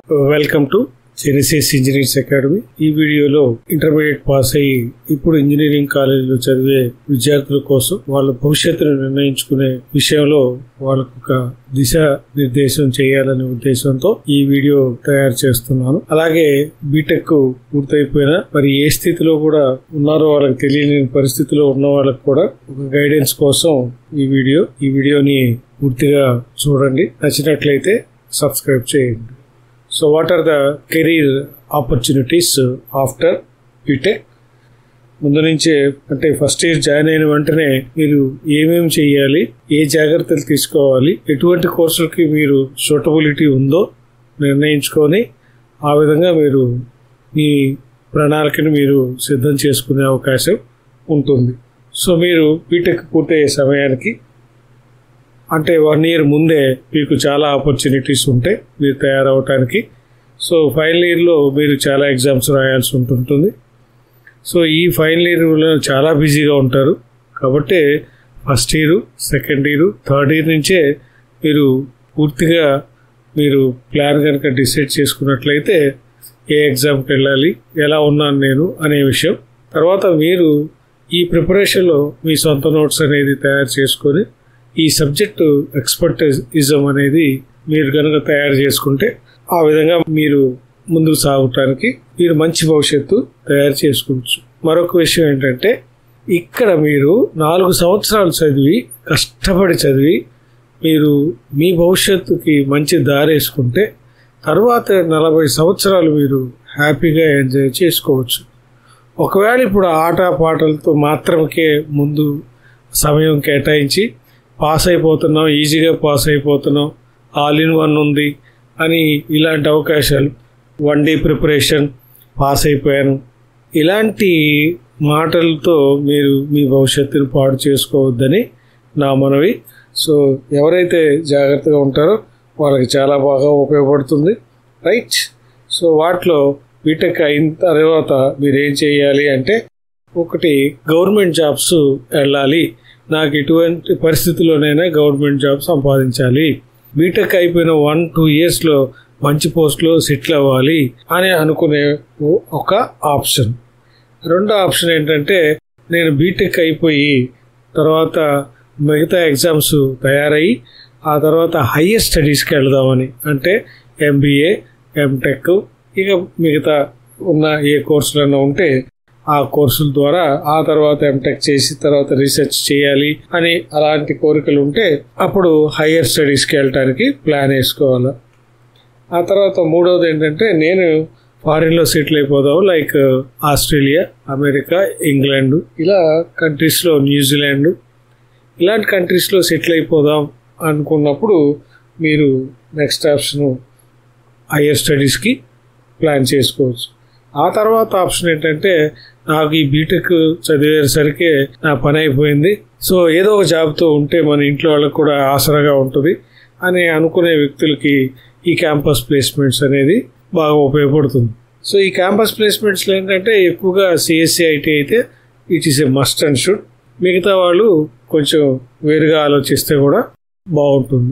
Welcome to Genesis engineerings academy ఈ వీడియోలో intermediate pass అయ్యి ఇప్పుడు ఇంజనీరింగ్ కాలేజీలో చదివే విద్యార్థుల కోసం వాళ్ళ భవిష్యత్తును నిర్ణయించుకునే విషయంలో వాళ్ళకు ఒక దిశ నిర్దేశం చేయాలనే ఉద్దేశంతో ఈ వీడియో తయారు చేస్తున్నాను అలాగే బీటెక్ పూర్తయిపోయినా మరి ఏ స్థితిలో కూడా ఉన్నారో వాళ్ళకి తెలియని పరిస్థితిలో ఉన్న వాళ్ళకి కూడా ఒక గైడెన్స్ కోసం ఈ వీడియో ఈ వీడియోని పూర్తిగా చూడండి నచ్చినట్లయితే సబ్స్క్రైబ్ చేయండి so what are the career opportunities after B Tech ముందు నుంచే అంటే ఫస్ట్ ఇయర్ జాయిన్ అయిన వెంటనే మీరు ఏమేమి చేయాలి ఏ జాగ్రత్తలు తీసుకోవాలి ఎటువంటి కోర్సులకి మీరు సూటబిలిటీ ఉందో నిర్ణయించుకొని ఆ విధంగా మీరు మీ ప్రణాళికను మీరు సిద్ధం చేసుకునే అవకాశం ఉంటుంది సో మీరు బీటెక్ పూర్తయ్యే సమయానికి అంటే వన్ ఇయర్ ముందే మీకు చాలా ఆపర్చునిటీస్ ఉంటాయి మీరు తయారవటానికి సో ఫైనల్ ఇయర్లో మీరు చాలా ఎగ్జామ్స్ రాయాల్సి ఉంటుంటుంది సో ఈ ఫైనల్ ఇయర్లో చాలా బిజీగా ఉంటారు కాబట్టి first year second year third year నుంచే మీరు పూర్తిగా మీరు ప్లాన్ కనుక డిసైడ్ చేసుకున్నట్లయితే ఏ ఎగ్జామ్కి వెళ్ళాలి ఎలా ఉన్నాను నేను అనే విషయం తర్వాత మీరు ఈ ప్రిపరేషన్లో మీ సొంత నోట్స్ అనేది తయారు చేసుకొని ఈ సబ్జెక్టు ఎక్స్పర్టిజం అనేది మీరు కనుక తయారు చేసుకుంటే ఆ విధంగా మీరు ముందుకు సాగటానికి మీరు మంచి భవిష్యత్తు తయారు చేసుకోవచ్చు మరొక విషయం ఏంటంటే ఇక్కడ మీరు నాలుగు సంవత్సరాలు చదివి కష్టపడి చదివి మీరు మీ భవిష్యత్తుకి మంచి దారి వేసుకుంటే తర్వాత నలభై సంవత్సరాలు మీరు హ్యాపీగా ఎంజాయ్ చేసుకోవచ్చు ఒకవేళ ఇప్పుడు ఆట పాటలతో మాత్రమే ముందు సమయం కేటాయించి పాస్ అయిపోతున్నాం ఈజీగా పాస్ అయిపోతున్నాం ఆల్ ఇన్ వన్ ఉంది అని ఇలాంటి అవకాశాలు వన్ డే ప్రిపరేషన్ పాస్ అయిపోయాను ఇలాంటి మాటలతో మీరు మీ భవిష్యత్తును పాడు చేసుకోవద్దని నా మనవి సో ఎవరైతే జాగ్రత్తగా ఉంటారో వాళ్ళకి చాలా బాగా ఉపయోగపడుతుంది రైట్ సో వాటిలో బీటెక్ అయిన తర్వాత మీరు ఏం చేయాలి అంటే ఒకటి గవర్నమెంట్ జాబ్స్ వెళ్ళాలి నాకు ఎటువంటి పరిస్థితుల్లోనైనా గవర్నమెంట్ జాబ్ సంపాదించాలి బీటెక్ అయిపోయిన వన్ టూ ఇయర్స్లో మంచి పోస్ట్లో సెటిల్ అవ్వాలి అని అనుకునే ఒక ఆప్షన్ రెండో ఆప్షన్ ఏంటంటే నేను బీటెక్ అయిపోయి తర్వాత మిగతా ఎగ్జామ్స్ తయారయ్యి ఆ తర్వాత హయ్యర్ స్టడీస్కి వెళదామని అంటే ఎంబీఏ ఎంటెక్ ఇక మిగతా ఉన్న ఏ కోర్సులన్నా ఉంటే ఆ కోర్సుల ద్వారా ఆ తర్వాత ఎంటెక్ చేసి తర్వాత రీసెర్చ్ చేయాలి అని అలాంటి కోరికలు ఉంటే అప్పుడు హయ్యర్ స్టడీస్కి వెళ్ళటానికి ప్లాన్ వేసుకోవాలి ఆ తర్వాత మూడవది ఏంటంటే నేను ఫారిన్లో సెటిల్ అయిపోదాం లైక్ ఆస్ట్రేలియా అమెరికా ఇంగ్లాండ్ ఇలా కంట్రీస్లో న్యూజిలాండ్ ఇలాంటి కంట్రీస్లో సెటిల్ అయిపోదాం అనుకున్నప్పుడు మీరు నెక్స్ట్ ఆప్షన్ హయ్యర్ స్టడీస్కి ప్లాన్ చేసుకోవచ్చు ఆ తర్వాత ఆప్షన్ ఏంటంటే నాకు ఈ బీటెక్ చదివేసరికి నా పని అయిపోయింది సో ఏదో ఒక జాబ్తో ఉంటే మన ఇంట్లో వాళ్ళకి కూడా ఆసరాగా ఉంటుంది అని అనుకునే వ్యక్తులకి ఈ క్యాంపస్ ప్లేస్మెంట్స్ అనేది బాగా ఉపయోగపడుతుంది సో ఈ క్యాంపస్ ప్లేస్మెంట్స్లో ఏంటంటే ఎక్కువగా సిఎస్సి ఐటీ అయితే it is a must and should మిగతా వాళ్ళు కొంచెం వేరుగా ఆలోచిస్తే కూడా బాగుంటుంది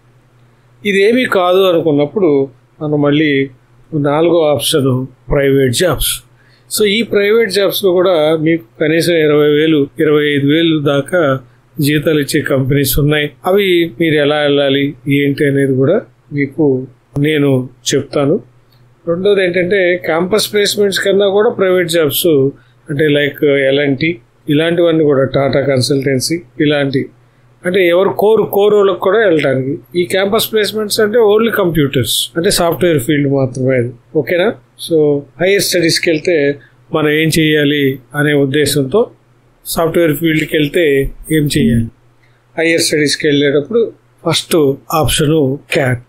ఇదేమీ కాదు అనుకున్నప్పుడు మనం మళ్ళీ నాలుగో ఆప్షన్ ప్రైవేట్ జాబ్స్ సో ఈ ప్రైవేట్ జాబ్స్లో కూడా మీకు కనీసం ఇరవై వేలు ఇరవై ఐదు వేలు దాకా జీతాలు ఇచ్చే కంపెనీస్ ఉన్నాయి అవి మీరు ఎలా వెళ్ళాలి ఏంటి అనేది కూడా మీకు నేను చెప్తాను రెండోది ఏంటంటే క్యాంపస్ ప్లేస్మెంట్స్ కన్నా కూడా ప్రైవేట్ జాబ్స్ అంటే లైక్ ఎల్ఎన్టీ ఇలాంటివన్నీ కూడా టాటా కన్సల్టెన్సీ ఇలాంటి అంటే ఎవరు కోరు కోర్ వాళ్ళకి కూడా వెళ్ళడానికి ఈ క్యాంపస్ ప్లేస్మెంట్స్ అంటే ఓన్లీ కంప్యూటర్స్ అంటే సాఫ్ట్వేర్ ఫీల్డ్ మాత్రమే అది ఓకేనా సో హైయర్ స్టడీస్కి వెళ్తే మనం ఏం చేయాలి అనే ఉద్దేశంతో సాఫ్ట్వేర్ ఫీల్డ్కి వెళ్తే ఏం చేయాలి హైయర్ స్టడీస్కి వెళ్ళేటప్పుడు ఫస్ట్ ఆప్షను క్యాట్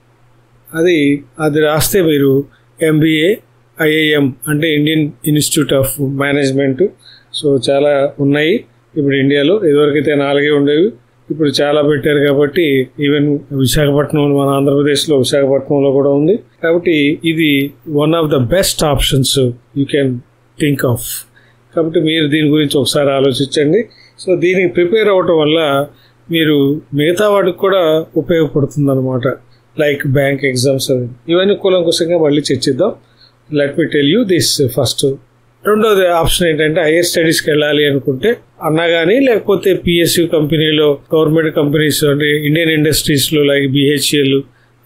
అది అది రాస్తే మీరు ఎంబీఏ ఐఐఎం అంటే Indian institute of management so చాలా ఉన్నాయి ఇప్పుడు ఇండియాలో ఇదివరకైతే నాలుగే ఉండేవి ఇప్పుడు చాలా పెట్టారు కాబట్టి ఈవెన్ విశాఖపట్నం మన ఆంధ్రప్రదేశ్లో విశాఖపట్నంలో కూడా ఉంది కాబట్టి ఇది one of the best options you can think of కాబట్టి మీరు దీని గురించి ఒకసారి ఆలోచించండి సో దీనికి ప్రిపేర్ అవ్వటం వల్ల మీరు మిగతా వాటికి కూడా ఉపయోగపడుతుంది అనమాట లైక్ బ్యాంక్ ఎగ్జామ్స్ అవి ఇవన్నీ కూలంకుశంగా మళ్ళీ చర్చిద్దాం let me tell you this first రెండోది ఆప్షన్ ఏంటంటే హైయర్ స్టడీస్కి వెళ్ళాలి అనుకుంటే అన్నా కానీ లేకపోతే పిఎస్యు కంపెనీలో గవర్నమెంట్ కంపెనీస్ అంటే ఇండియన్ ఇండస్ట్రీస్లో లైక్ బిహెచ్ఎల్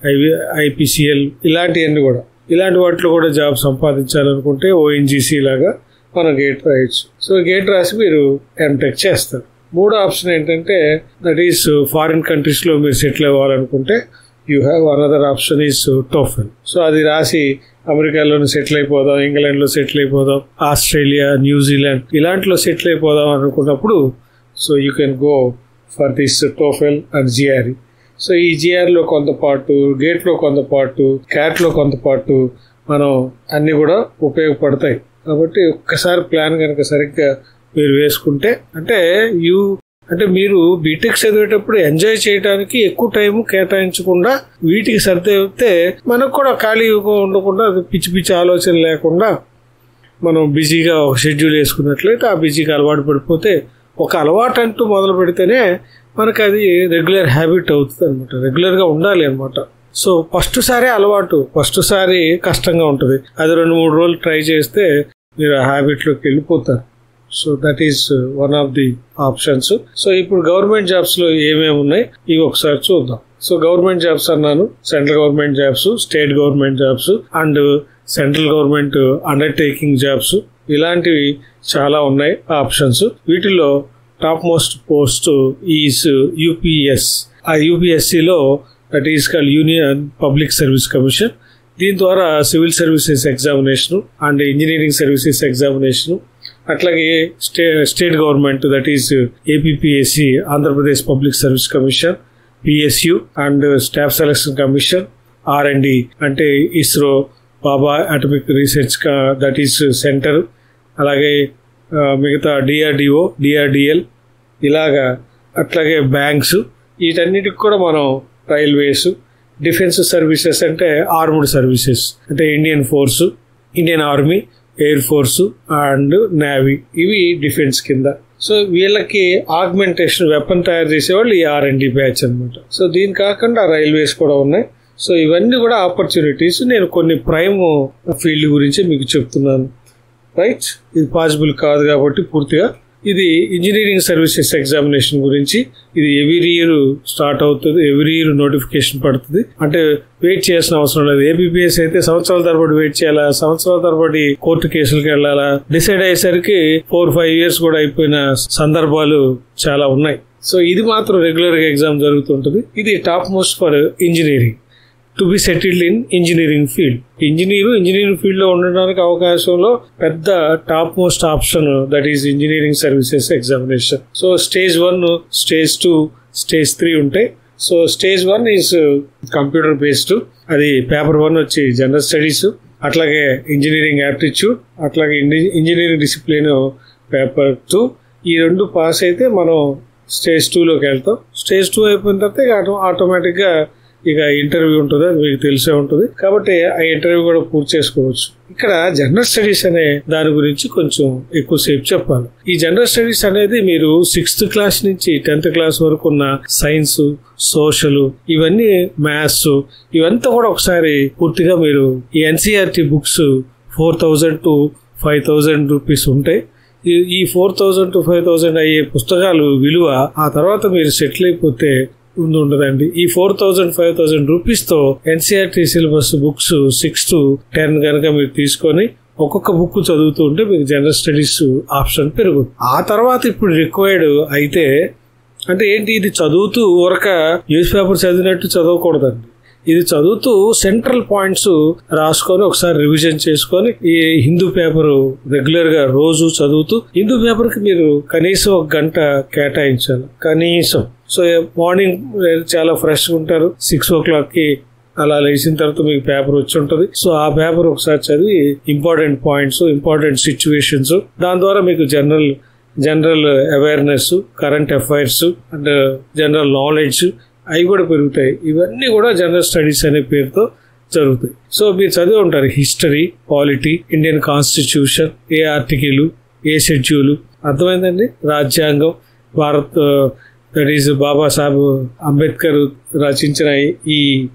ఐపీసీఎల్ ఇలాంటివన్నీ కూడా ఇలాంటి వాటిలో కూడా జాబ్ సంపాదించాలనుకుంటే ఓఎన్జీసీ లాగా మనం గేట్ రాయొచ్చు సో గేట్ రాసి మీరు ఎంటెక్ చేస్తారు మూడో ఆప్షన్ ఏంటంటే దట్ ఈస్ ఫారిన్ కంట్రీస్లో మీరు సెటిల్ అవ్వాలనుకుంటే you have another option is TOEFL so అది రాసి అమెరికాలో సెటిల్ అయిపోదాం ఇంగ్లాండ్ లో సెటిల్ అయిపోదాం ఆస్ట్రేలియా న్యూజిలాండ్ ఇలాంటిలో సెటిల్ అయిపోదాం అనుకున్నప్పుడు so you can go for this TOEFL and GRE so ఈ జిఆర్లో కొంత పాటు గేట్లో కొంత పాటు క్యాట్లో కొంత పాటు మనం అన్ని కూడా ఉపయోగపడతాయి కాబట్టి ఒక్కసారి ప్లాన్ కనుక సరిగ్గా మీరు వేసుకుంటే అంటే యూ అంటే మీరు బీటెక్ చదివేటప్పుడు ఎంజాయ్ చేయడానికి ఎక్కువ టైం కేటాయించకుండా వీటికి సర్దితే మనకు కూడా ఖాళీగా ఉండకుండా పిచ్చి పిచ్చి ఆలోచన లేకుండా మనం బిజీగా ఒక షెడ్యూల్ వేసుకున్నట్లయితే ఆ బిజీగా అలవాటు పడిపోతే ఒక అలవాటు అంటూ మొదలు పెడితేనే మనకు అది రెగ్యులర్ హ్యాబిట్ అవుతుంది అనమాట రెగ్యులర్గా ఉండాలి అనమాట సో ఫస్ట్ సారే అలవాటు ఫస్ట్ సారి కష్టంగా ఉంటుంది అది రెండు మూడు రోజులు ట్రై చేస్తే మీరు ఆ హ్యాబిట్లోకి వెళ్ళిపోతారు so that is one of the options so ఇప్పుడు గవర్నమెంట్ జాబ్స్ లో ఏమేమి ఉన్నాయి ఇవి ఒకసారి చూద్దాం సో గవర్నమెంట్ జాబ్స్ అన్నాను central government jobs state government jobs and central government undertaking jobs ఇలాంటివి చాలా ఉన్నాయి ఆప్షన్స్ వీటిలో top most post is UPS ఆ యూపీఎస్సిలో that is call union public service commission దీని ద్వారా civil services examination and engineering services examination అట్లాగే stay state government that is APPSC Andhra Pradesh public service commission PSU and staff selection commission R and అంటే ISRO Bhabha atomic research that is centre అలాగే మిగతా DRDO DRDL ఇలాగా అట్లాగే banks వీటన్నిటికి కూడా మనం railways defence services అంటే ఆర్మ్డ్ సర్వీసెస్ అంటే Indian force Indian army air force and navy ఇవి డిఫెన్స్ కింద సో వీళ్ళకి ఆగ్మెంటేషన్ వెపన్ తయారు చేసేవాళ్ళు ఈ ఆర్ అండ్ డి బ్యాచ్ అనమాట సో దీని కాకుండా రైల్వేస్ కూడా ఉన్నాయి సో ఇవన్నీ కూడా ఆపర్చునిటీస్ నేను కొన్ని ప్రైమ్ ఫీల్డ్ గురించి మీకు చెప్తున్నాను రైట్ ఇది పాసిబుల్ కాదు కాబట్టి పూర్తిగా ఇది ఇంజనీరింగ్ సర్వీసెస్ ఎగ్జామినేషన్ గురించి ఇది ఎవ్రీ ఇయర్ స్టార్ట్ అవుతుంది ఎవ్రీ ఇయర్ నోటిఫికేషన్ పడుతుంది అంటే వెయిట్ చేయాల్సిన అవసరం లేదు ఏబిపిఎస్ అయితే సంవత్సరాల తరబడి వెయిట్ చేయాలా సంవత్సరాల తరబడి కోర్టు కేసులకు వెళ్ళాలా డిసైడ్ అయ్యేసరికి ఫోర్ ఫైవ్ ఇయర్స్ కూడా అయిపోయిన సందర్భాలు చాలా ఉన్నాయి సో ఇది మాత్రం రెగ్యులర్ గా ఎగ్జామ్ జరుగుతుంటుంది ఇది top most for engineering to be settled in engineering field engineer engineering field లో ఉండడానికి అవకాశంలో పెద్ద top most option that is engineering services examination so stage one stage two stage three ఉంటాయి so stage one is computer based అది paper one వచ్చి general studies అట్లాగే engineering aptitude అట్లాగే engineering discipline paper two ఈ రెండు pass అయితే మనం stage టూలోకి వెళ్తాం స్టేజ్ టూ అయిపోయిన తర్వాత ఇక ఆటోమేటిక్ గా ఇక ఇంటర్వ్యూ ఉంటుంది అది మీకు తెలిసే ఉంటుంది కాబట్టి ఆ ఇంటర్వ్యూ కూడా పూర్తి చేసుకోవచ్చు ఇక్కడ జనరల్ స్టడీస్ అనే దాని గురించి కొంచెం ఎక్కువసేపు చెప్పాలి ఈ జనరల్ స్టడీస్ అనేది మీరు సిక్స్త్ క్లాస్ నుంచి టెన్త్ క్లాస్ వరకు ఉన్న సైన్స్ సోషల్ ఇవన్నీ మ్యాథ్స్ ఇవంతా కూడా ఒకసారి పూర్తిగా మీరు ఈ NCERT books four thousand to five thousand rupees ఉంటాయి ఈ four thousand to five thousand అయ్యే పుస్తకాలు విలువ ఆ తర్వాత మీరు సెటిల్ అయిపోతే ముందు ఉండదండి ఈ four thousand five thousand rupees తో NCERT syllabus books six to ten కనుక మీరు తీసుకొని ఒక్కొక్క బుక్ చదువుతూ ఉంటే మీకు జనరల్ స్టడీస్ ఆప్షన్ పెరుగుతుంది ఆ తర్వాత ఇప్పుడు రిక్వైర్డ్ అయితే అంటే ఏంటి ఇది చదువుతూ ఊరక న్యూస్ పేపర్ చదివినట్టు చదవకూడదండి ఇది చదువుతూ సెంట్రల్ పాయింట్స్ రాసుకొని ఒకసారి రివిజన్ చేసుకొని ఈ హిందూ పేపర్ రెగ్యులర్ గా రోజు చదువుతూ హిందూ పేపర్ కి మీరు కనీసం ఒక గంట కేటాయించాలి కనీసం సో మార్నింగ్ చాలా ఫ్రెష్ గా ఉంటారు సిక్స్ ఓ క్లాక్ కి అలా లేచిన తర్వాత మీకు పేపర్ వచ్చి ఉంటుంది సో ఆ పేపర్ ఒకసారి చదివి ఇంపార్టెంట్ పాయింట్స్ ఇంపార్టెంట్ సిచ్యువేషన్స్ దాని ద్వారా మీకు general general awareness current affairs and general knowledge అవి కూడా పెరుగుతాయి ఇవన్నీ కూడా జనరల్ స్టడీస్ అనే పేరుతో జరుగుతాయి సో మీరు చదివి ఉంటారు హిస్టరీ పాలిటీ ఇండియన్ కాన్స్టిట్యూషన్ ఏ ఆర్టికల్ ఏ షెడ్యూల్ అర్థమైందండి రాజ్యాంగం భారత్ దట్ ఈస్ బాబాసాహెబ్ అంబేద్కర్ రచించిన ఈ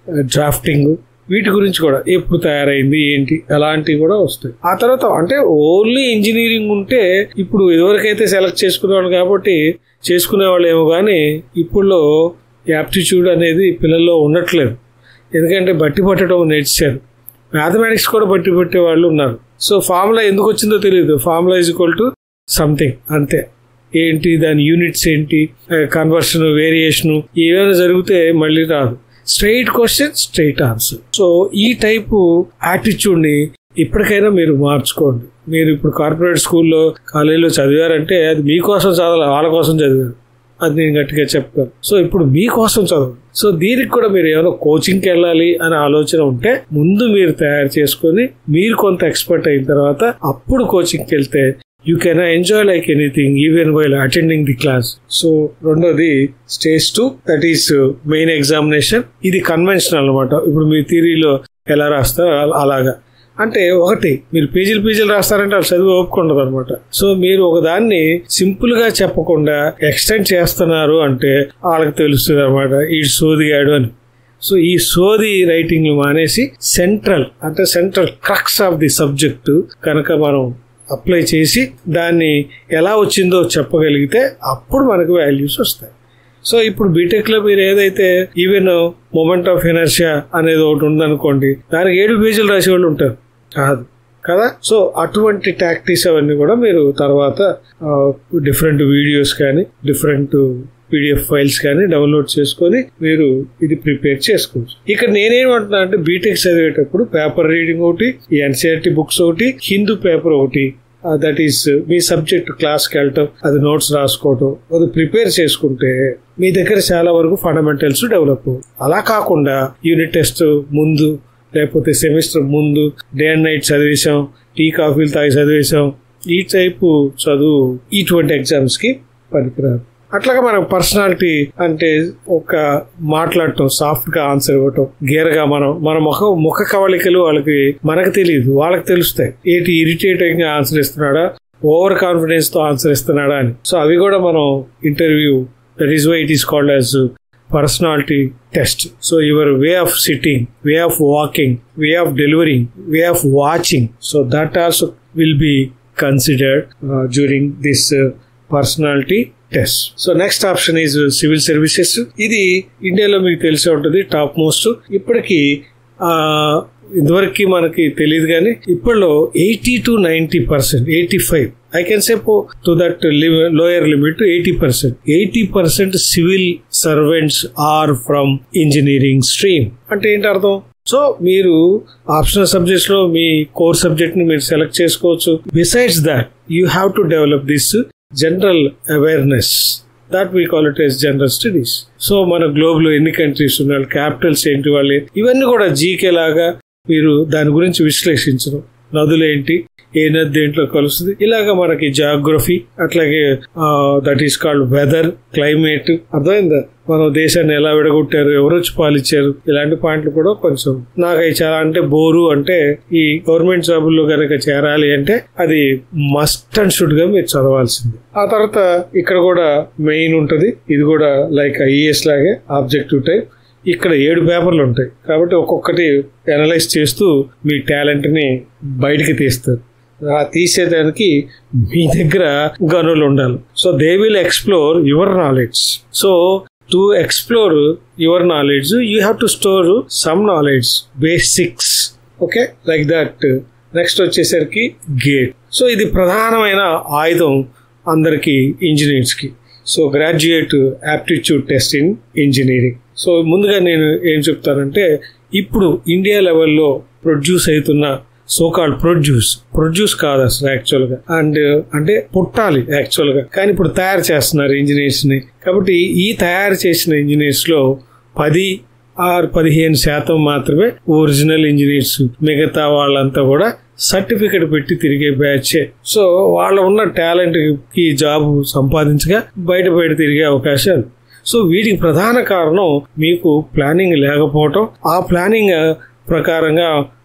డ్రాఫ్టింగ్ వీటి గురించి కూడా ఎప్పుడు తయారైంది ఏంటి అలాంటివి కూడా వస్తాయి ఆ తర్వాత అంటే ఓన్లీ ఇంజనీరింగ్ ఉంటే ఇప్పుడు ఇదివరకైతే సెలెక్ట్ చేసుకునేవాళ్ళు కాబట్టి చేసుకునే వాళ్ళు ఏమో కానీ ఇప్పుడు యాప్టిట్యూడ్ అనేది పిల్లల్లో ఉండట్లేదు ఎందుకంటే బట్టి పట్టడం నేర్చారు మ్యాథమెటిక్స్ కూడా బట్టి పట్టే వాళ్ళు ఉన్నారు సో ఫార్ములా ఎందుకు వచ్చిందో తెలియదు formula is equal to something అంతే ఏంటి దాని యూనిట్స్ ఏంటి కన్వర్షన్ వేరియేషన్ ఏమైనా జరిగితే మళ్ళీ రాదు straight question straight answer so ఈ టైపు యాటిట్యూడ్ ని ఇప్పటికైనా మీరు మార్చుకోండి మీరు ఇప్పుడు కార్పొరేట్ స్కూల్లో కాలేజీలో చదివారంటే అది మీకోసం చదవాలి వాళ్ళ కోసం చదివారు అది నేను గట్టిగా చెప్తాను సో ఇప్పుడు మీకోసం చదవండి సో దీనికి కూడా మీరు ఏమైనా కోచింగ్కి వెళ్ళాలి అనే ఆలోచన ఉంటే ముందు మీరు తయారు చేసుకొని మీరు కొంత ఎక్స్పర్ట్ అయిన తర్వాత అప్పుడు కోచింగ్కి వెళ్తే you can enjoy like anything even while attending the class so రెండోది stage two that is main examination ఇది కన్వెన్షనల్ అనమాట ఇప్పుడు మీ థిరీలో ఎలా రాస్తారో అలా- అలాగా అంటే ఒకటి మీరు పేజీలు పేజీలు రాస్తారంటే వాళ్ళు చదివి ఒప్పుకుండదు అనమాట సో మీరు ఒక దాన్ని సింపుల్ గా చెప్పకుండా ఎక్స్టెండ్ చేస్తున్నారు అంటే వాళ్ళకి తెలుస్తుంది అనమాట ఈ సోదిగాడు అని సో ఈ సోది రైటింగ్ మానేసి సెంట్రల్ అంటే central crux of the subject కనుక మనం అప్లై చేసి దాన్ని ఎలా వచ్చిందో చెప్పగలిగితే అప్పుడు మనకు వాల్యూస్ వస్తాయి సో ఇప్పుడు బీటెక్ లో మీరు ఏదైతే ఈవెన్ మూమెంట్ ఆఫ్ ఎనర్షియా అనేది ఒకటి ఉందనుకోండి దానికి ఏడు పేజీలు రాసే వాళ్ళు ఉంటారు కాదు కదా సో అటువంటి టాక్టిక్స్ అవన్నీ కూడా మీరు తర్వాత డిఫరెంట్ వీడియోస్ కానీ డిఫరెంట్ పీడిఎఫ్ ఫైల్స్ కానీ డౌన్లోడ్ చేసుకొని మీరు ఇది ప్రిపేర్ చేసుకోవచ్చు ఇక్కడ నేనేమంటున్నా అంటే బీటెక్ చదివేటప్పుడు పేపర్ రీడింగ్ ఒకటి ఈ ఎన్సీఆర్టీ బుక్స్ ఒకటి హిందూ పేపర్ ఒకటి దట్ ఈస్ మీ సబ్జెక్ట్ క్లాస్కి వెళ్ళటం అది నోట్స్ రాసుకోవటం అది ప్రిపేర్ చేసుకుంటే మీ దగ్గర చాలా వరకు ఫండమెంటల్స్ డెవలప్ అలా కాకుండా యూనిట్ టెస్ట్ ముందు లేకపోతే సెమిస్టర్ ముందు డే అండ్ నైట్ చదివేశాం టీ కాఫీలు తాగి చదివేశాం ఈ టైపు చదువు ఇటువంటి ఎగ్జామ్స్ కి పనికిరాదు అట్లాగా మనం పర్సనాలిటీ అంటే ఒక మాట్లాడటం సాఫ్ట్ గా ఆన్సర్ ఇవ్వటం గేరగా మనం మన ముఖ ముఖ కవళికలు వాళ్ళకి మనకు తెలియదు వాళ్ళకి తెలుస్తాయి ఏంటి ఇరిటేటింగ్ గా ఆన్సర్ ఇస్తున్నాడా ఓవర్ కాన్ఫిడెన్స్ తో ఆన్సర్ ఇస్తున్నాడా అని సో అవి కూడా మనం interview that is why it is called as personality test. So your way of sitting, way of walking, way of delivering, way of watching. So that also will be considered uh, during this uh, personality test so next option is civil services ఇది ఇండియాలో మీకు తెలిసే ఉంటుంది top most ఇప్పటికీ ఆ, ఇదివరకు మనకి తెలియదు కానీ ఇప్పట్లో eighty to ninety percent eighty five I can say to that lower limit eighty percent eighty percent civil servants are from engineering stream అంటే ఏంటి అర్థం సో మీరు ఆప్షనల్ సబ్జెక్ట్స్ లో మీ కోర్ సబ్జెక్ట్ ని మీరు సెలెక్ట్ చేసుకోవచ్చు besides that you have to develop this general awareness that we call it as general studies so మన globe లో ఎన్ని కంట్రీస్ ఉన్నాయి క్యాపిటల్స్ ఏంటి వాళ్ళు ఏంటి, ఇవన్నీ కూడా జీకే లాగా మీరు దాని గురించి విశ్లేషించడం నదులు ఏంటి ఏ నది దేంట్లో కలుస్తుంది ఇలాగా మనకి జాగ్రఫీ అట్లాగే that is called weather climate అర్థమైందా మన దేశాన్ని ఎలా విడగొట్టారు ఎవరు వచ్చి పాలిచ్చారు ఇలాంటి పాయింట్లు కూడా కొంచెం నాకు అవి చాలా అంటే బోరు అంటే ఈ గవర్నమెంట్ జాబుల్లో కనుక చేరాలి అంటే అది మస్ట్ అండ్ షుడ్ గా మీరు చదవాల్సింది ఆ తర్వాత ఇక్కడ కూడా మెయిన్ ఉంటది ఇది కూడా లైక్ ఐఏఎస్ లాగే ఆబ్జెక్టివ్ టైప్ ఇక్కడ ఏడు పేపర్లు ఉంటాయి కాబట్టి ఒక్కొక్కటి అనలైజ్ చేస్తూ మీ టాలెంట్ ని బయటికి తీస్తారు ఆ తీసేదానికి మీ దగ్గర గనులు ఉండాలి so they will explore your knowledge so to explore your knowledge you have to store some knowledge basics okay like that next వచ్చేసరికి గేట్ సో ఇది ప్రధానమైన ఆయుధం అందరికి ఇంజనీర్స్ కి so graduate aptitude test in engineering so ముందుగా నేను ఏం చెప్తానంటే ఇప్పుడు ఇండియా లెవెల్లో ప్రొడ్యూస్ అవుతున్న సోకాల్డ్ ప్రొడ్యూస్ ప్రొడ్యూస్ కాదు అసలు యాక్చువల్ గా అండ్ అంటే పుట్టాలి యాక్చువల్ గా కానీ ఇప్పుడు తయారు చేస్తున్నారు ఇంజనీర్స్ ని కాబట్టి ఈ తయారు చేసిన ఇంజనీర్స్ లో పది ఆర్ పదిహేను శాతం మాత్రమే ఒరిజినల్ ఇంజనీర్స్ మిగతా వాళ్ళంతా కూడా సర్టిఫికెట్ పెట్టి తిరిగే బ్యాచే సో వాళ్ళ ఉన్న టాలెంట్ కి జాబ్ సంపాదించగా బయట బయట తిరిగే అవకాశాలు సో వీటికి ప్రధాన కారణం మీకు ప్లానింగ్ లేకపోవటం ఆ ప్లానింగ్ ప్రకారంగా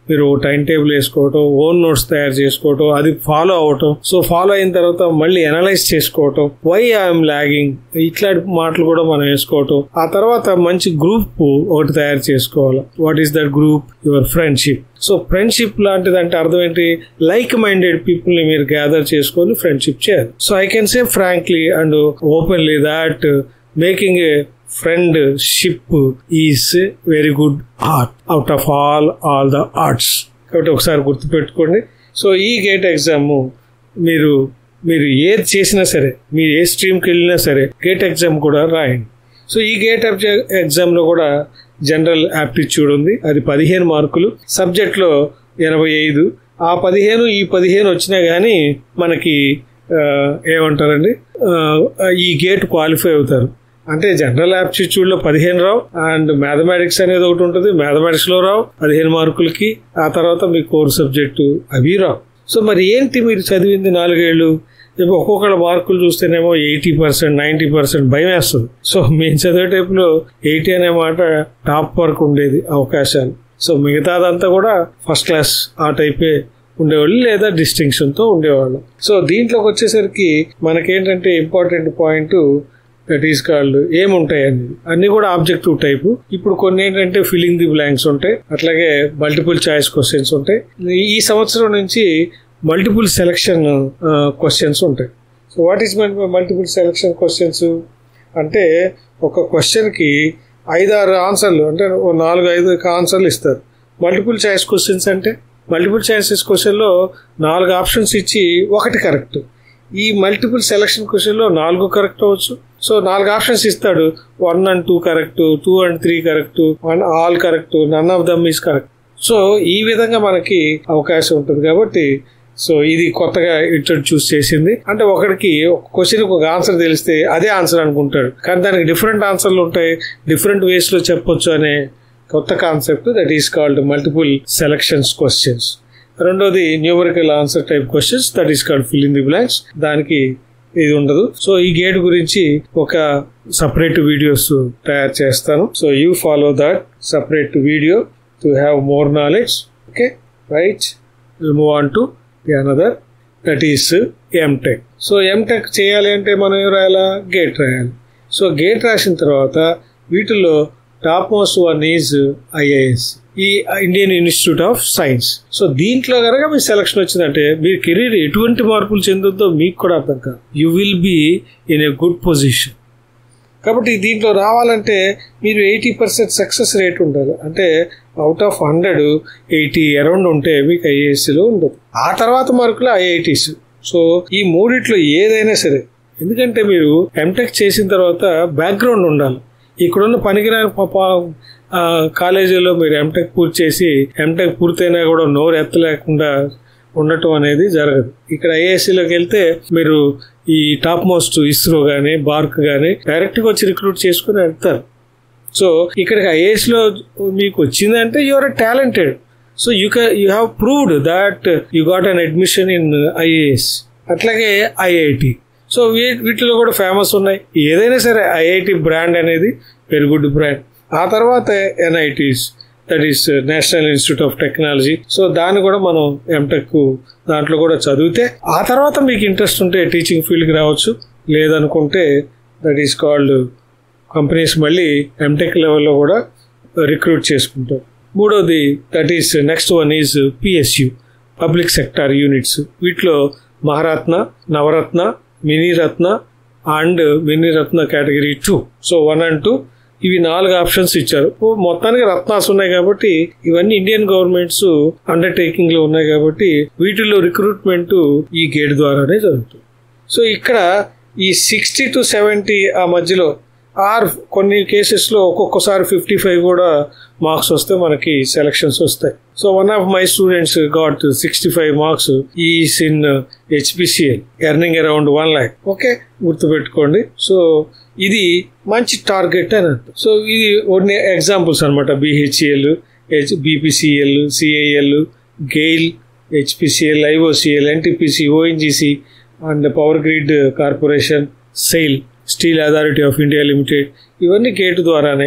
మీరు టైం టేబుల్ వేసుకోవటం ఓన్ నోట్స్ తయారు చేసుకోవటం అది ఫాలో అవటం సో ఫాలో అయిన తర్వాత మళ్ళీ అనలైజ్ చేసుకోవటం వై ఐఎమ్ లాగింగ్ ఇట్లాంటి మాటలు కూడా మనం వేసుకోవటం ఆ తర్వాత మంచి గ్రూప్ ఒకటి తయారు చేసుకోవాలి what is that group your friendship so friendship లాంటిది అంటే అర్థం ఏంటి లైక్ మైండెడ్ పీపుల్ ని మీరు గ్యాదర్ చేసుకొని ఫ్రెండ్షిప్ చేయాలి so I can say frankly and openly that making a friendship is very good art out of all all the arts కాబట్టి ఒకసారి గుర్తుపెట్టుకోండి సో ఈ గేట్ ఎగ్జామ్ మీరు మీరు ఏది చేసినా సరే మీరు ఏ స్ట్రీమ్కి వెళ్ళినా సరే గేట్ ఎగ్జామ్ కూడా రాయండి సో ఈ గేట్ ఎగ్జామ్లో కూడా జనరల్ యాప్టిట్యూడ్ ఉంది అది పదిహేను మార్కులు సబ్జెక్ట్లో ఎనభై ఐదు ఆ పదిహేను ఈ పదిహేను వచ్చినా కానీ మనకి ఆ, ఏమంటారండి ఆ, ఈ గేట్ క్వాలిఫై అవుతారు అంటే జనరల్ యాప్టిట్యూడ్ లో పదిహేను రావు అండ్ మ్యాథమెటిక్స్ అనేది ఒకటి ఉంటుంది మ్యాథమెటిక్స్ లో రావు పదిహేను మార్కులకి ఆ తర్వాత మీ కోర్ సబ్జెక్టు అవి రావు సో మరి ఏంటి మీరు చదివింది నాలుగేళ్లు ఇప్పుడు ఒక్కొక్కళ్ళ మార్కులు చూస్తేనేమో ఎయిటీ పర్సెంట్ నైంటీ పర్సెంట్ భయం వేస్తుంది సో మేము చదివే టైపులో ఎయిటీ అనే మాట టాప్ వరకు ఉండేది అవకాశాలు సో మిగతాదంతా కూడా ఫస్ట్ క్లాస్ ఆ టైపే ఉండేవాళ్ళు లేదా డిస్టింక్షన్ తో ఉండేవాళ్ళు సో దీంట్లోకి వచ్చేసరికి మనకేంటంటే important point that is called ఏముంటాయి అన్ని అన్ని కూడా ఆబ్జెక్టివ్ టైపు ఇప్పుడు కొన్ని ఏంటంటే ఫిల్లింగ్ ది బ్లాంక్స్ ఉంటాయి అట్లాగే మల్టిపుల్ చాయిస్ క్వశ్చన్స్ ఉంటాయి ఈ సంవత్సరం నుంచి మల్టిపుల్ సెలక్షన్ క్వశ్చన్స్ ఉంటాయి so what is multiple selection questions అంటే ఒక క్వశ్చన్కి ఐదారు ఆన్సర్లు అంటే ఓ నాలుగు ఐదు ఆన్సర్లు ఇస్తారు మల్టిపుల్ చాయిస్ క్వశ్చన్స్ అంటే మల్టిపుల్ చాయిసెస్ క్వశ్చన్లో నాలుగు ఆప్షన్స్ ఇచ్చి ఒకటి కరెక్ట్ ఈ మల్టిపుల్ సెలక్షన్ క్వశ్చన్లో నాలుగు కరెక్ట్ అవ్వచ్చు సో నాలుగు ఆప్షన్స్ ఇస్తాడు one and two correct two and three correct one all correct none of them is correct so ఈ విధంగా మనకి అవకాశం ఉంటుంది కాబట్టి సో ఇది కొత్తగా ఇంట్రడ్యూస్ చేసింది అంటే ఒకడికి ఒక క్వశ్చన్ ఒక ఆన్సర్ తెలిస్తే అదే ఆన్సర్ అనుకుంటాడు కానీ దానికి డిఫరెంట్ ఆన్సర్లు ఉంటాయి డిఫరెంట్ వేస్ లో చెప్పొచ్చు అనే కొత్త concept that is called multiple selections questions రెండోది numerical answer type questions that is called fill in the blanks దానికి ఇది ఉండదు సో ఈ గేట్ గురించి ఒక సపరేట్ వీడియోస్ తయారు చేస్తాను so you follow that separate video to have more knowledge okay right will move on to another that is MTech so MTech చేయాలి అంటే మనం ఏం రాయాలా గేట్ రాయాలి సో గేట్ రాసిన తర్వాత వీటిలో top most one is IAS ఈ Indian institute of science so దీంట్లో కనుక మీ సెలక్షన్ వచ్చిందంటే మీ కెరీర్ ఎటువంటి మార్పులు చెందుతుందో మీకు కూడా అర్థం కాదు you will be in a good position కాబట్టి దీంట్లో రావాలంటే మీరు ఎయిటీ పర్సెంట్ సక్సెస్ రేట్ ఉండాలి అంటే out of hundred eighty around ఉంటే మీకు ఐఏఎస్లో ఉండదు ఆ తర్వాత మార్కులు ఐఐటీస్ సో ఈ మూడిట్లో ఏదైనా సరే ఎందుకంటే మీరు ఎంటెక్ చేసిన తర్వాత బ్యాక్గ్రౌండ్ ఉండాలి ఇక్కడున్న పనికిరాని పాప కాలేజీలో మీరు ఎంటెక్ పూర్తి చేసి ఎంటెక్ పూర్తయినా కూడా నోరు ఎత్తలేకుండా ఉండటం అనేది జరగదు ఇక్కడ ఐఏఎస్సీలోకి వెళ్తే మీరు ఈ టాప్ మోస్ట్ ఇస్రో కానీ బార్క్ కానీ డైరెక్ట్గా వచ్చి రిక్రూట్ చేసుకుని వెళ్తారు సో ఇక్కడికి ఐఏఎస్ లో మీకు వచ్చిందంటే your talented so you can you have proved that you got an admission in IAS అట్లాగే ఐఐటి సో వీటిలో కూడా ఫేమస్ ఉన్నాయి ఏదైనా సరే ఐఐటి బ్రాండ్ అనేది వెరీ గుడ్ బ్రాండ్ ఆ తర్వాత NITs that is national institute of technology so దాన్ని కూడా మనం ఎంటెక్ దాంట్లో కూడా చదివితే ఆ తర్వాత మీకు ఇంట్రెస్ట్ ఉంటే టీచింగ్ ఫీల్డ్కి రావచ్చు లేదనుకుంటే దట్ ఈస్ కాల్డ్ కంపెనీస్ మళ్ళీ ఎంటెక్ లెవెల్లో కూడా రిక్రూట్ చేసుకుంటారు మూడోది that is next one is PSU public sector units వీటిలో Maharatna Navratna Miniratna and Miniratna category two so one and two ఇవి నాలుగు ఆప్షన్స్ ఇచ్చారు మొత్తానికి రత్నాస్ ఉన్నాయి కాబట్టి ఇవన్నీ ఇండియన్ గవర్నమెంట్స్ అండర్టేకింగ్ లో ఉన్నాయి కాబట్టి వీటిలో రిక్రూట్మెంట్ ఈ గేట్ ద్వారానే జరుగుతుంది సో ఇక్కడ ఈ సిక్స్టీ టు సెవెంటీ ఆ మధ్యలో ఆర్ కొన్ని కేసెస్ లో ఒక్కొక్కసారి ఫిఫ్టీ ఫైవ్ కూడా మార్క్స్ వస్తే మనకి సెలక్షన్స్ వస్తాయి so one of my students got sixty five marks is in HPCL earning around one lakh okay గుర్తుపెట్టుకోండి సో ఇది మంచి టార్గెట్ అని అర్థం సో ఇది కొన్ని ఎగ్జాంపుల్స్ అనమాట BHEL H BPCL CIL GAIL HPCL IOCL NTPC ONGC and power grid corporation SAIL steel authority of India limited ఇవన్నీ GATE ద్వారానే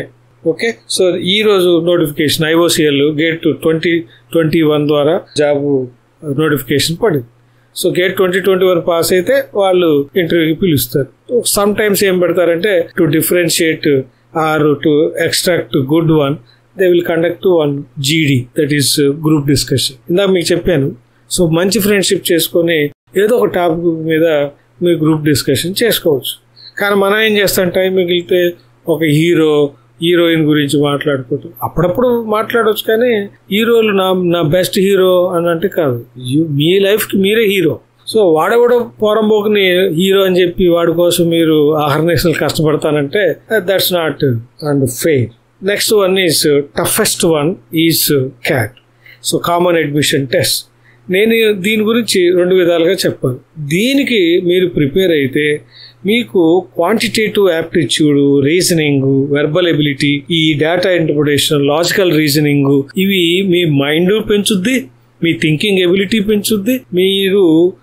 ఓకే సో ఈ రోజు notification IOCL GATE twenty twenty one ద్వారా జాబ్ నోటిఫికేషన్ పడింది so GATE twenty twenty one pass అయితే వాళ్ళు ఇంటర్వ్యూకి పిలుస్తారు సమ్ టైమ్స్ ఏం పెడతారంటే to differentiate or to extract good one they will conduct one GD that is group discussion ఇందాక మీకు చెప్పాను సో మంచి ఫ్రెండ్షిప్ చేసుకొని ఏదో ఒక టాపిక్ మీద మీరు గ్రూప్ డిస్కషన్ చేసుకోవచ్చు కానీ మనం ఏం చేస్తాం టైం మిగిలితే ఒక హీరో హీరోయిన్ గురించి మాట్లాడుకుంటాం అప్పుడప్పుడు మాట్లాడవచ్చు కానీ హీరోలు నా నా బెస్ట్ హీరో అని అంటే కాదు You- మీ లైఫ్కి మీరే హీరో సో వాడెవడో పోరంబోకుని హీరో అని చెప్పి వాడి కోసం మీరు ఆహర్నేషనల్ కష్టపడతానంటే that's not and fair next one is toughest one is CAT so common admission test నేను దీని గురించి రెండు విధాలుగా చెప్పాను దీనికి మీరు ప్రిపేర్ అయితే మీకు quantitative aptitude reasoning verbal ability ఈ డేటా ఇంటర్ప్రిటేషన్ లాజికల్ రీజనింగ్ ఇవి మీ మైండ్ పెంచుద్ది మీ థింకింగ్ ఎబిలిటీ పెంచుద్ది మీరు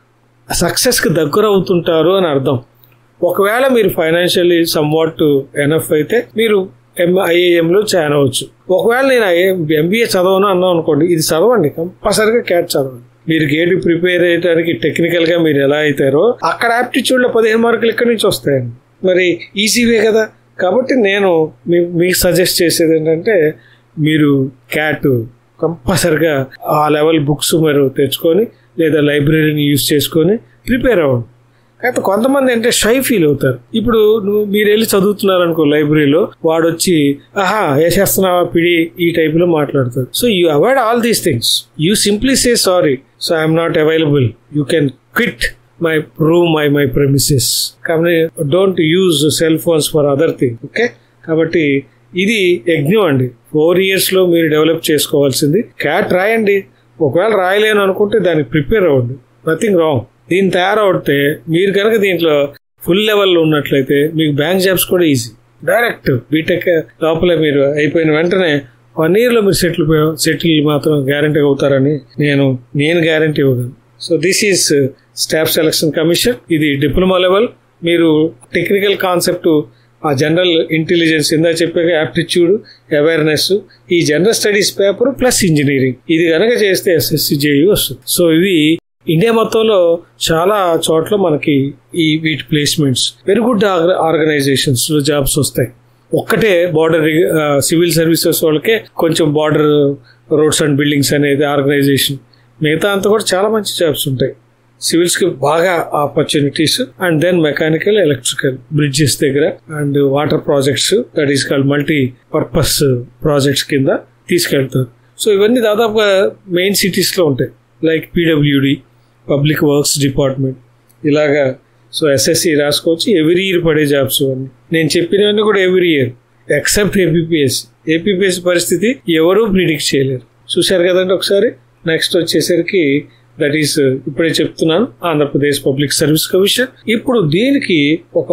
సక్సెస్ కి దగ్గర అవుతుంటారు అని అర్థం ఒకవేళ మీరు ఫైనాన్షియల్లీ సమ్వాట్ ఎనఫ్ అయితే మీరు ఐఏఎం లో జాయిన్ అవ్వచ్చు ఒకవేళ నేను ఎంబీఏ చదవను అన్నాం అనుకోండి ఇది చదవండి కంపల్సరిగా క్యాట్ చదవండి మీరు గేట్ ప్రిపేర్ అయ్యడానికి టెక్నికల్ గా మీరు ఎలా అవుతారో అక్కడ యాప్టిట్యూడ్ లో పదిహేను మార్కులు ఎక్కడి నుంచి వస్తాయండి మరి ఈజీవే కదా కాబట్టి నేను మీ- మీకు సజెస్ట్ చేసేది ఏంటంటే మీరు క్యాట్ కంపల్సరిగా ఆ లెవెల్ బుక్స్ మీరు తెచ్చుకొని లేదా లైబ్రరీని యూజ్ చేసుకొని ప్రిపేర్ అవ్వండి అయితే కొంతమంది అంటే షై ఫీల్ అవుతారు ఇప్పుడు నువ్వు మీరు వెళ్ళి చదువుతున్నారు అనుకో లైబ్రరీలో వాడు వచ్చి ఆహా వేసేస్తున్నావా పిడి ఈ టైప్ లో మాట్లాడతారు so you avoid all these things you simply say sorry so I'm not available you can quit my room my my premises కాబట్టి don't use cell phones for other thing okay కాబట్టి ఇది యజ్ఞం అండి four years లో మీరు develop చేసుకోవాల్సింది cat రాయండి ఒకవేళ రాయలేను అనుకుంటే దానికి ప్రిపేర్ అవ్వండి నథింగ్ రాంగ్ దీన్ని తయారవుతే మీరు కనుక దీంట్లో ఫుల్ లెవెల్లో ఉన్నట్లయితే మీకు బ్యాంక్ జాబ్స్ కూడా ఈజీ డైరెక్ట్ బీటెక్ లోపల మీరు అయిపోయిన వెంటనే వన్ ఇయర్ లో మీరు సెటిల్ సెటిల్ మాత్రం గ్యారంటీ అవుతారని నేను నేను గ్యారంటీ ఇవ్వగలను so this is staff selection commission ఇది డిప్లొమా లెవెల్ మీరు టెక్నికల్ కాన్సెప్ట్ ఆ జనరల్ ఇంటెలిజెన్స్ ఇందా చెప్పాక యాప్టిట్యూడ్ అవేర్నెస్ ఈ general studies paper plus engineering ఇది కనుక చేస్తే ఎస్ఎస్సి జేయు వస్తుంది సో ఇవి ఇండియా మొత్తంలో చాలా చోట్ల మనకి ఈ వీటి ప్లేస్మెంట్స్ వెరీ గుడ్ ఆర్గనైజేషన్స్ లో జాబ్స్ వస్తాయి ఒక్కటే బార్డర్ సివిల్ సర్వీసెస్ వాళ్ళకే కొంచెం బార్డర్ రోడ్స్ అండ్ బిల్డింగ్స్ అనేది ఆర్గనైజేషన్ మిగతా అంతా కూడా చాలా మంచి జాబ్స్ ఉంటాయి సివిల్స్ కి బాగా opportunities and then mechanical electrical bridges దగ్గర and water projects that is called multi purpose projects కింద తీసుకెళ్తారు సో ఇవన్నీ దాదాపుగా మెయిన్ సిటీస్ లో ఉంటాయి like PWD public works department ఇలాగా సో ఎస్ఎస్సి రాసుకోవచ్చు ఎవ్రీ ఇయర్ పడే జాబ్స్ అన్ని నేను చెప్పినవన్నీ కూడా every year except APPS APPS పరిస్థితి ఎవరూ ప్రిడిక్ట్ చేయలేరు చూశారు కదండి ఒకసారి నెక్స్ట్ వచ్చేసరికి దట్ ఈస్ ఇప్పుడే చెప్తున్నాను ఆంధ్రప్రదేశ్ పబ్లిక్ సర్వీస్ కమిషన్ ఇప్పుడు దీనికి ఒక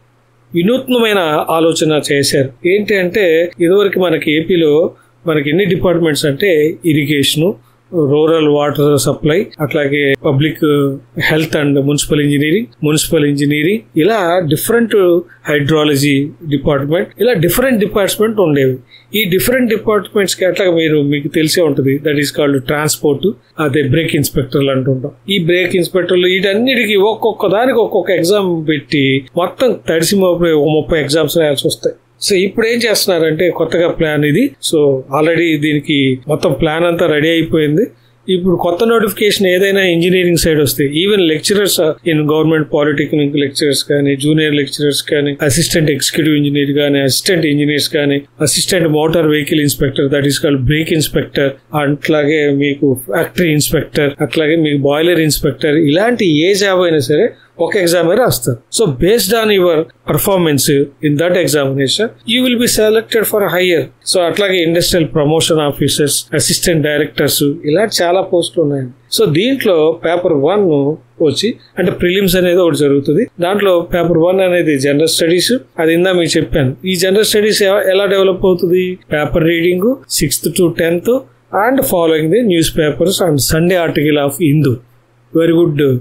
వినూత్నమైన ఆలోచన చేశారు ఏంటి అంటే ఇదివరకు మనకి ఏపీలో మనకి ఎన్ని డిపార్ట్మెంట్స్ అంటే ఇరిగేషను రూరల్ వాటర్ సప్లై అట్లాగే public health and municipal engineering municipal engineering ఇలా డిఫరెంట్ హైడ్రాలజీ డిపార్ట్మెంట్ ఇలా డిఫరెంట్ డిపార్ట్మెంట్ ఉండేవి ఈ డిఫరెంట్ డిపార్ట్మెంట్స్ కి అట్లా మీరు మీకు తెలిసే ఉంటుంది దట్ ఈస్ కాల్డ్ ట్రాన్స్పోర్ట్ అదే బ్రేక్ ఇన్స్పెక్టర్లు అంటుంటాం ఈ బ్రేక్ ఇన్స్పెక్టర్లు వీటన్నిటికీ ఒక్కొక్క దానికి ఒక్కొక్క ఎగ్జామ్ పెట్టి మొత్తం తడిసి మోపే ఒక ముప్పై ఎగ్జామ్స్ రాయాల్సి వస్తాయి సో ఇప్పుడు ఏం చేస్తున్నారంటే కొత్తగా ప్లాన్ ఇది సో ఆల్రెడీ దీనికి మొత్తం ప్లాన్ అంతా రెడీ అయిపోయింది ఇప్పుడు కొత్త నోటిఫికేషన్ ఏదైనా ఇంజనీరింగ్ సైడ్ వస్తే even lecturers in government polytechnic lecturers కానీ జూనియర్ లెక్చరర్స్ కానీ అసిస్టెంట్ ఎగ్జిక్యూటివ్ ఇంజనీర్ కానీ అసిస్టెంట్ ఇంజనీర్స్ కానీ assistant motor vehicle inspector that is called brake inspector అట్లాగే మీకు ఫ్యాక్టరీ ఇన్స్పెక్టర్ అట్లాగే మీకు బాయిలర్ ఇన్స్పెక్టర్ ఇలాంటి ఏ జాబ్ అయినా సరే ఒక ఎగ్జామ్ రాస్తారు so based on your performance in that examination you will be selected for higher so అట్లాగే industrial promotion officers assistant directors ఇలా చాలా పోస్టులు ఉన్నాయండి సో దీంట్లో పేపర్ వన్ వచ్చి అంటే ప్రిలిమ్స్ అనేది ఒకటి జరుగుతుంది దాంట్లో పేపర్ వన్ అనేది జనరల్ స్టడీస్ అది ఇందా మీకు చెప్పాను ఈ జనరల్ స్టడీస్ ఎలా డెవలప్ అవుతుంది paper reading sixth to tenth and following the newspapers and Sunday article of Hindu very good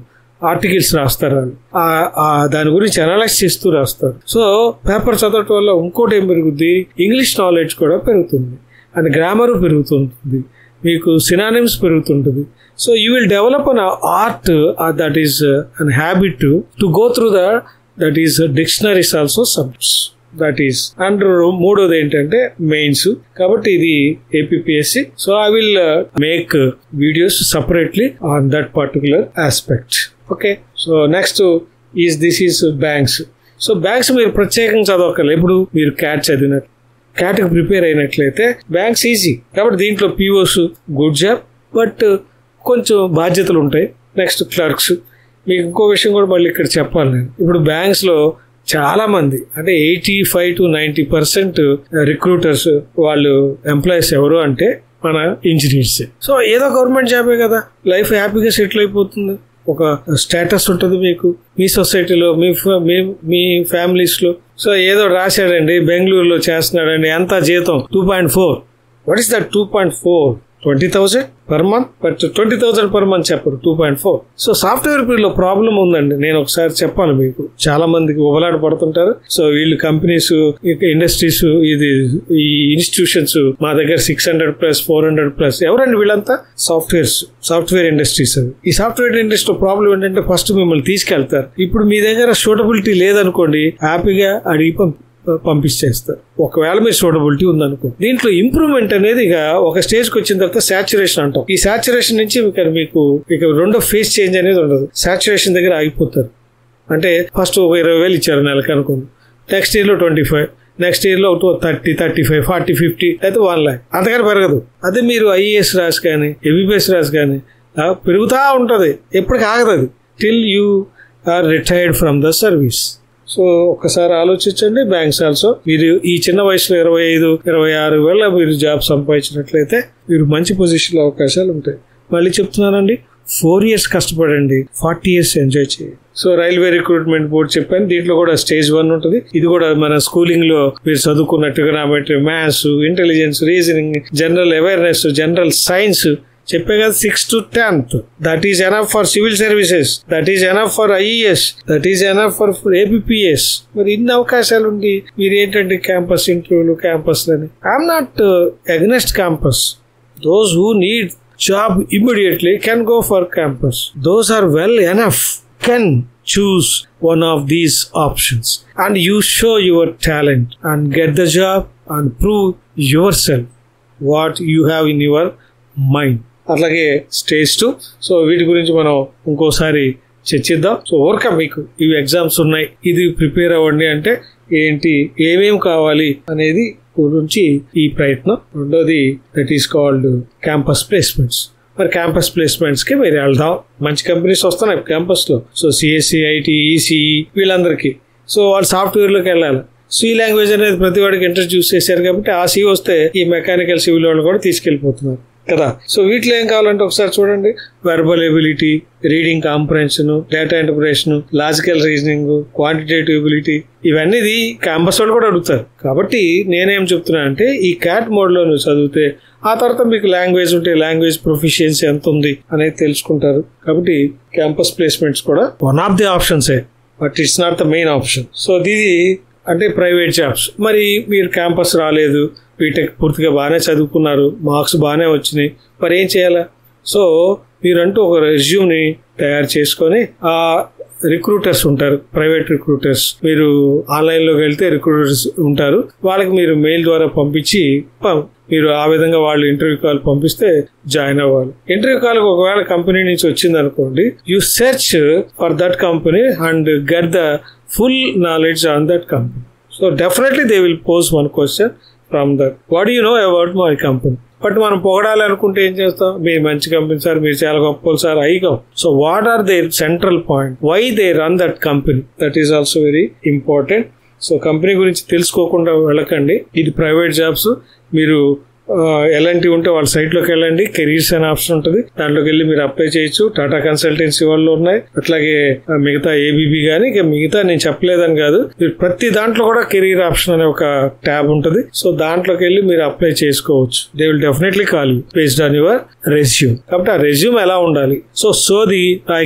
articles రాస్తారు వాళ్ళు ఆ- ఆ దాని గురించి అనలైజ్ చేస్తూ రాస్తారు సో పేపర్ చదవటం వల్ల ఇంకోటి ఏం పెరుగుద్ది ఇంగ్లీష్ నాలెడ్జ్ కూడా పెరుగుతుంది అండ్ గ్రామర్ పెరుగుతుంటుంది మీకు సినానిమ్స్ పెరుగుతుంటుంది so you will develop an art that is an habit to go through the that is dictionaries also subs that is and మూడోది ఏంటంటే మెయిన్స్ కాబట్టి ఇది APSC so I will make videos separately on that particular aspect okay so next is this is banks so banks మీరు ప్రత్యేకంగా చదవక్కర్లేదు ఇప్పుడు మీరు CAT చదివినట్టు క్యాట్కి ప్రిపేర్ అయినట్లయితే బ్యాంక్స్ ఈజీ కాబట్టి దీంట్లో పీఓస్ గుడ్ జాబ్ బట్ కొంచెం బాధ్యతలు ఉంటాయి నెక్స్ట్ క్లర్క్స్ మీకు ఇంకో విషయం కూడా మళ్ళీ ఇక్కడ చెప్పాలి నేను ఇప్పుడు బ్యాంక్స్ లో చాలా మంది అంటే eighty five to ninety percent recruiters వాళ్ళు ఎంప్లాయీస్ ఎవరు అంటే మన ఇంజనీర్స్ సో ఏదో గవర్నమెంట్ జాబే కదా లైఫ్ హ్యాపీగా సెటిల్ అయిపోతుంది ఒక స్టేటస్ ఉంటుంది మీకు మీ సొసైటీలో మీ ఫ- మీ- మీ ఫ్యామిలీస్ లో సో ఏదో రాశాడండి బెంగళూరులో చేస్తున్నాడండి ఎంత జీతం two point four what is that two point four twenty thousand per month but twenty thousand per month చెప్పరు two point four so software లో ప్రాబ్లం ఉందండి నేను ఒకసారి చెప్పాను మీకు చాలా మందికి ఉబలాట పడుతుంటారు సో వీళ్ళు కంపెనీస్ ఇండస్ట్రీస్ ఇది ఈ ఇన్స్టిట్యూషన్స్ మా దగ్గర six hundred plus four hundred plus ఎవరండి వీళ్ళంతా సాఫ్ట్వేర్స్ సాఫ్ట్వేర్ ఇండస్ట్రీస్ అవి ఈ సాఫ్ట్వేర్ ఇండస్ట్రీ ప్రాబ్లం ఏంటంటే ఫస్ట్ మిమ్మల్ని తీసుకెళ్తారు ఇప్పుడు మీ దగ్గర సూటబిలిటీ లేదనుకోండి హ్యాపీగా అడిగి పంపి పంపించేస్తారు ఒకవేళ మీ సూటబిలిటీ ఉందనుకో దీంట్లో ఇంప్రూవ్మెంట్ అనేది ఇక ఒక స్టేజ్ కి వచ్చిన తర్వాత సాచురేషన్ అంటాం ఈ సాచురేషన్ నుంచి ఇక మీకు ఇక రెండో ఫేస్ చేంజ్ అనేది ఉండదు సాచురేషన్ దగ్గర ఆగిపోతారు అంటే ఫస్ట్ ఒక ఇరవై వేలు ఇచ్చారు నెలకు అనుకోండి నెక్స్ట్ ఇయర్ లో ట్వంటీ ఫైవ్ నెక్స్ట్ ఇయర్ లో thirty thirty five forty fifty అయితే వన్ ల్యాక్ అంతకని పెరగదు అదే మీరు ఐఏఎస్ రాసి కానీ ఎంబీబీఎస్ రాసి కానీ ఆ, పెరుగుతా ఉంటది ఎప్పటికి ఆగదు అది till you are retired from the service so ఒక్కసారి ఆలోచించండి బ్యాంక్స్ ఆల్సో మీరు ఈ చిన్న వయసులో ఇరవై ఐదు ఇరవై ఆరు వేల మీరు జాబ్ సంపాదించినట్లయితే మీరు మంచి పొజిషన్ లో అవకాశాలు ఉంటాయి మళ్ళీ చెప్తున్నానండి ఫోర్ ఇయర్స్ కష్టపడండి ఫార్టీ ఇయర్స్ ఎంజాయ్ చేయండి సో రైల్వే రిక్రూట్మెంట్ బోర్డ్ చెప్పాను దీంట్లో కూడా స్టేజ్ వన్ ఉంటుంది ఇది కూడా మన స్కూలింగ్ లో మీరు చదువుకున్న trigonometry maths intelligence reasoning general awareness general science చెప్పే కదా six to tenth that is enough for civil services that is enough for IES that is enough for APS మరి ఇన్ని అవకాశాలు ఉండి మీరు ఏంటంటే క్యాంపస్ ఇంటర్వ్యూలు క్యాంపస్ అని I'm not against campus those who need job immediately can go for campus those are well enough can choose one of these options and you show your talent and get the job and prove yourself what you have in your mind అట్లాగే stage two so వీటి గురించి మనం ఇంకోసారి చర్చిద్దాం so ఓర్క మీకు ఇవి exams ఉన్నాయి ఇది ప్రిపేర్ అవ్వండి అంటే ఏంటి ఏమేం కావాలి అనేది గురించి ఈ ప్రయత్నం రెండోది that is called campus placements మరి క్యాంపస్ ప్లేస్మెంట్స్ కి మీరు వెళ్దాం మంచి కంపెనీస్ వస్తున్నాయి క్యాంపస్ లో సో సిఎస్సి ఐటీ ఈసీఈ వీళ్ళందరికీ సో వాళ్ళు సాఫ్ట్వేర్ లోకి వెళ్ళాలి సి లాంగ్వేజ్ అనేది ప్రతి వాడికి ఇంట్రడ్యూస్ చేశారు కాబట్టి ఆ సి వస్తే ఈ మెకానికల్ సివిల్ వాళ్ళు కూడా తీసుకెళ్లిపోతున్నారు కదా సో వీటిలో ఏం కావాలంటే ఒకసారి చూడండి verbal ability reading comprehension data interpretation logical reasoning quantitative ability ఇవన్నీ క్యాంపస్ వాళ్ళు కూడా అడుగుతారు కాబట్టి నేనేం చెప్తున్నా అంటే ఈ క్యాట్ మోడ్ లో నువ్వు చదివితే ఆ తర్వాత మీకు లాంగ్వేజ్ ఉంటే లాంగ్వేజ్ ప్రొఫిషియన్సీ ఎంత ఉంది అనేది తెలుసుకుంటారు కాబట్టి క్యాంపస్ ప్లేస్మెంట్స్ కూడా వన్ ఆఫ్ ది ఆప్షన్సే but it's not the main option so ఇది అంటే ప్రైవేట్ జాబ్స్ మరి మీరు క్యాంపస్ రాలేదు బీటెక్ పూర్తిగా బాగానే చదువుకున్నారు మార్క్స్ బాగానే వచ్చినాయి మరి ఏం చేయాలా సో మీరంటూ ఒక రెజ్యూమ్ని తయారు చేసుకొని ఆ రిక్రూటర్స్ ఉంటారు ప్రైవేట్ రిక్రూటర్స్ మీరు ఆన్లైన్ లోకి వెళ్తే రిక్రూటర్స్ ఉంటారు వాళ్ళకి మీరు మెయిల్ ద్వారా పంపించి పం- మీరు ఆ విధంగా వాళ్ళు ఇంటర్వ్యూ కాల్ పంపిస్తే జాయిన్ అవ్వాలి ఇంటర్వ్యూ కాల్ ఒకవేళ కంపెనీ నుంచి వచ్చింది అనుకోండి you search for that company and get the full knowledge on that company so definitely they will post one question from that what you know about my company but మనం పొగడాలి అనుకుంటే ఏం చేస్తాం మీరు మంచి కంపెనీ సార్ మీరు చాలా గొప్ప సార్ అయిగా so what are there central point why they run that company that is also very important so company గురించి తెలుసుకోకుండా వెళ్ళకండి ఇది ప్రైవేట్ జాబ్స్ మీరు ఆ, ఎలాంటివి ఉంటే వాళ్ళ సైట్ లోకి వెళ్ళండి కెరీర్స్ అనే ఆప్షన్ ఉంటుంది దాంట్లోకి వెళ్ళి మీరు అప్లై చేయొచ్చు టాటా కన్సల్టెన్సీ వాళ్ళు ఉన్నాయి అట్లాగే ఆ, మిగతా ఏబీబీ కానీ ఇక మిగతా నేను చెప్పలేదని కాదు మీరు ప్రతి దాంట్లో కూడా కెరీర్ ఆప్షన్ అనే ఒక ట్యాబ్ ఉంటుంది సో దాంట్లోకి వెళ్ళి మీరు అప్లై చేసుకోవచ్చు they will definitely call you based on your resume కాబట్టి ఆ రెజ్యూమ్ ఎలా ఉండాలి సో సో ది ఐకన్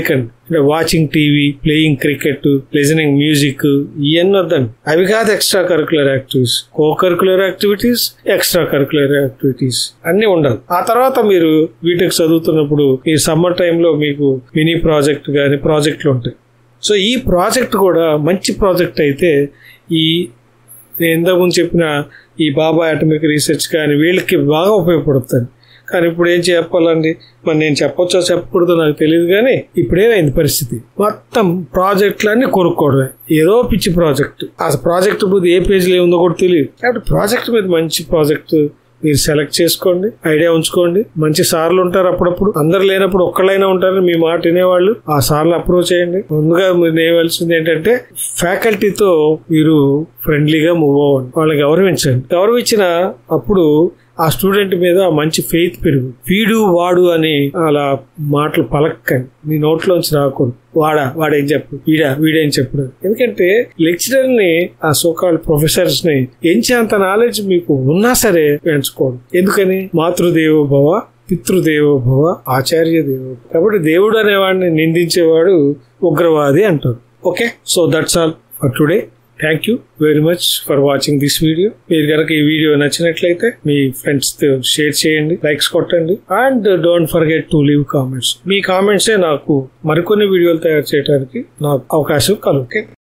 అంటే watching TV playing cricket listening music ఇవన్నీ వద్దండి అవి కాదు extra curricular activities co curricular activities extra curricular activities అన్ని ఉండాలి ఆ తర్వాత మీరు వీటికి చదువుతున్నప్పుడు ఈ సమ్మర్ టైంలో మీకు మినీ ప్రాజెక్ట్ కానీ ప్రాజెక్టులు ఉంటాయి సో ఈ ప్రాజెక్ట్ కూడా మంచి ప్రాజెక్ట్ అయితే ఈ నేను ఇంతకుముందు చెప్పిన ఈ బాబా అటమిక్ రీసెర్చ్ కానీ వీళ్ళకి బాగా ఉపయోగపడుతుంది కానీ ఇప్పుడు ఏం చెప్పాలండి మరి నేను చెప్పొచ్చో చెప్పకూడదో నాకు తెలియదు కానీ ఇప్పుడేమైంది పరిస్థితి మొత్తం ప్రాజెక్టులన్నీ కొనుక్కోవడమే ఏదో పిచ్చి ప్రాజెక్ట్ ఆ ప్రాజెక్ట్ ముందు ఏ పేజీలో ఉందో కూడా తెలియదు కాబట్టి ప్రాజెక్ట్ మీద మంచి ప్రాజెక్ట్ మీరు సెలెక్ట్ చేసుకోండి ఐడియా ఉంచుకోండి మంచి సార్లు ఉంటారు అప్పుడప్పుడు అందరు లేనప్పుడు ఒక్కళ్ళైనా ఉంటారు మీ మాట వినేవాళ్ళు ఆ సార్లు అప్రోచ్ చేయండి ముందుగా మీరు చేయవలసింది ఏంటంటే ఫ్యాకల్టీతో మీరు ఫ్రెండ్లీగా మూవ్ అవ్వండి వాళ్ళని గౌరవించండి గౌరవించిన అప్పుడు ఆ స్టూడెంట్ మీద మంచి ఫెయిత్ పెరుగు వీడు వాడు అని అలా మాటలు పలక్కండి మీ నోట్లోంచి రాకూడదు వాడా వాడేం చెప్పు వీడా వీడేం చెప్పడు ఎందుకంటే లెక్చరర్ ని ఆ సోకాల్ ప్రొఫెసర్స్ ని ఎంచేంత నాలెడ్జ్ మీకు ఉన్నా సరే పెంచుకోండి ఎందుకని మాతృదేవో భవ పితృదేవో భవ ఆచార్య దేవో భవ. కాబట్టి దేవుడు అనేవాడిని నిందించేవాడు ఉగ్రవాది అంటారు okay so that's all for today thank you very much for watching this video మీరు కనుక ఈ వీడియో నచ్చినట్లయితే మీ ఫ్రెండ్స్ తో షేర్ చేయండి లైక్స్ కొట్టండి and don't forget to leave comments మీ కామెంట్సే నాకు మరికొన్ని వీడియోలు తయారు చేయడానికి నాకు అవకాశం కలుగు